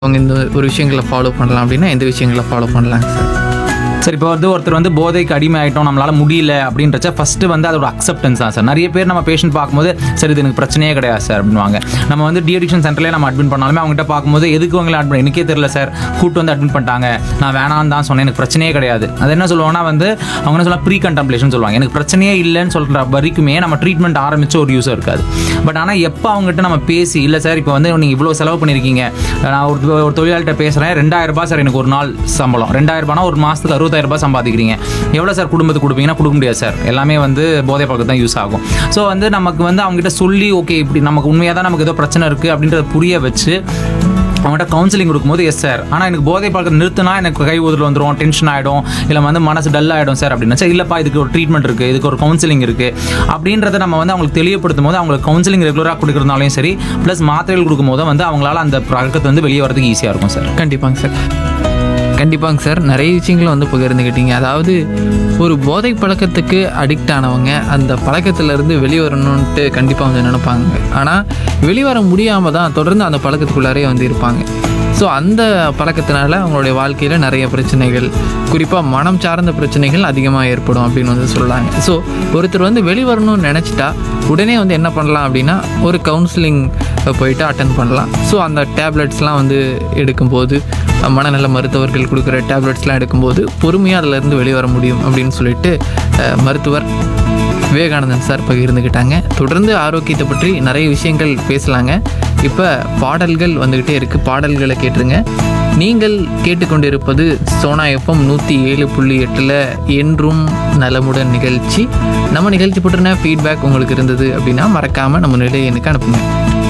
அவங்க இந்த ஒரு விஷயங்களை ஃபாலோ பண்ணலாம் அப்படின்னா எந்த விஷயங்களை ஃபாலோ பண்ணலாங்க சார் சரி இப்போ வந்து ஒருத்தர் வந்து போதைக்கு அடிமை ஆகிட்டோம் நம்மளால முடியல அப்படின்றச்ச ஃபர்ஸ்ட் வந்து அதோட அக்செப்டன்ஸ் தான் சார் நிறைய பேர் நம்ம பேஷண்ட் பார்க்கும்போது சரி இது எனக்கு பிரச்சனையே கிடையாது சார் அப்படின்வாங்க நம்ம வந்து டிஅடிக்ஷன் சென்டர்லேயே நம்ம அட்மிட் பண்ணாலுமே அவங்ககிட்ட பார்க்கும்போது எதுக்கு உங்களை அட்மிட் எனக்கே தெரியல சார் கூட்டு வந்து அட்மிட் பண்ணிட்டாங்க நான் வேணான்னு தான் சொன்னேன் எனக்கு பிரச்சனையே கிடையாது அது என்ன சொல்லுவாங்கன்னா வந்து அவங்க என்ன சொல்லலாம் ப்ரீ கண்டம்ப்ளேஷன் சொல்லுவாங்க எனக்கு பிரச்சனையே இல்லைன்னு சொல்கிற வரைக்குமே நம்ம ட்ரீட்மெண்ட் ஆரம்பிச்ச ஒரு யூஸர் இருக்காது பட் ஆனால் எப்போ அவங்ககிட்ட நம்ம பேசி இல்லை சார் இப்போ வந்து நீங்கள் இவ்வளோ செலவு பண்ணியிருக்கீங்க நான் ஒரு ஒரு தொழிலாளிகிட்ட பேசுகிறேன் ரெண்டாயிரம் ரூபாய் சார் எனக்கு ஒரு நாள் சம்பளம் ரெண்டாயிரம் ரூபாய்னா ஒரு மாதத்துக்கு அறுபதாயிரம் ரூபாய் சம்பாதிக்கிறீங்க எவ்வளோ சார் குடும்பத்துக்கு கொடுப்பீங்கன்னா கொடுக்க முடியாது சார் எல்லாமே வந்து போதை பழக்கம் தான் யூஸ் ஆகும் ஸோ வந்து நமக்கு வந்து அவங்ககிட்ட சொல்லி ஓகே இப்படி நமக்கு உண்மையாக தான் நமக்கு ஏதோ பிரச்சனை இருக்குது அப்படின்றத புரிய வச்சு அவங்கள்ட்ட கவுன்சிலிங் கொடுக்கும்போது எஸ் சார் ஆனால் எனக்கு போதை பழக்கம் நிறுத்தினா எனக்கு கை ஊதல் வந்துடும் டென்ஷன் ஆகிடும் இல்லை வந்து மனசு டல் ஆகிடும் சார் அப்படின்னா சார் இல்லைப்பா இதுக்கு ஒரு ட்ரீட்மெண்ட் இருக்குது இதுக்கு ஒரு கவுன்சிலிங் இருக்குது அப்படின்றத நம்ம வந்து அவங்களுக்கு தெளிவுபடுத்தும் போது அவங்களுக்கு கவுன்சிலிங் ரெகுலராக கொடுக்குறதுனாலையும் சரி ப்ளஸ் மாத்திரைகள் கொடுக்கும்போது வந்து அவங்களால அந்த பழக்கத்தை வந்து வெளியே வரதுக்கு ஈஸியாக இருக்கும் சார் கண்டிப்பாங்க சார் கண்டிப்பாங்க சார் நிறைய விஷயங்களை வந்து பகிர்ந்துக்கிட்டீங்க அதாவது ஒரு போதை பழக்கத்துக்கு அடிக்ட் ஆனவங்க அந்த பழக்கத்திலேருந்து வெளியே வரணுன்ட்டு கண்டிப்பாக வந்து நினைப்பாங்க ஆனால் வெளிவர முடியாமல் தான் தொடர்ந்து அந்த பழக்கத்துக்குள்ளாரே வந்து இருப்பாங்க ஸோ அந்த பழக்கத்தினால அவங்களுடைய வாழ்க்கையில் நிறைய பிரச்சனைகள் குறிப்பாக மனம் சார்ந்த பிரச்சனைகள் அதிகமாக ஏற்படும் அப்படின்னு வந்து சொல்கிறாங்க ஸோ ஒருத்தர் வந்து வெளிவரணும்னு நினச்சிட்டா உடனே வந்து என்ன பண்ணலாம் அப்படின்னா ஒரு கவுன்சிலிங் போயிட்டு அட்டன் பண்ணலாம் ஸோ அந்த டேப்லெட்ஸ்லாம் வந்து எடுக்கும்போது மனநல மருத்துவர்கள் கொடுக்குற டேப்லெட்ஸ்லாம் எடுக்கும்போது பொறுமையாக அதிலேருந்து வெளியே வர முடியும் அப்படின்னு சொல்லிட்டு அஹ், மருத்துவர் விவேகானந்தன் சார் பகிர்ந்துக்கிட்டாங்க தொடர்ந்து ஆரோக்கியத்தை பற்றி நிறைய விஷயங்கள் பேசலாங்க இப்போ பாடல்கள் வந்துக்கிட்டே இருக்குது பாடல்களை கேட்டுருங்க நீங்கள் கேட்டுக்கொண்டிருப்பது சோனா எஃப்எம் நூற்றி ஏழு புள்ளி எட்டில் என்றும் நலமுடன் நிகழ்ச்சி நம்ம நிகழ்ச்சி பற்றின ஃபீட்பேக் உங்களுக்கு இருந்தது அப்படின்னா மறக்காமல் நம்ம நிலையனுக்கு அனுப்புங்க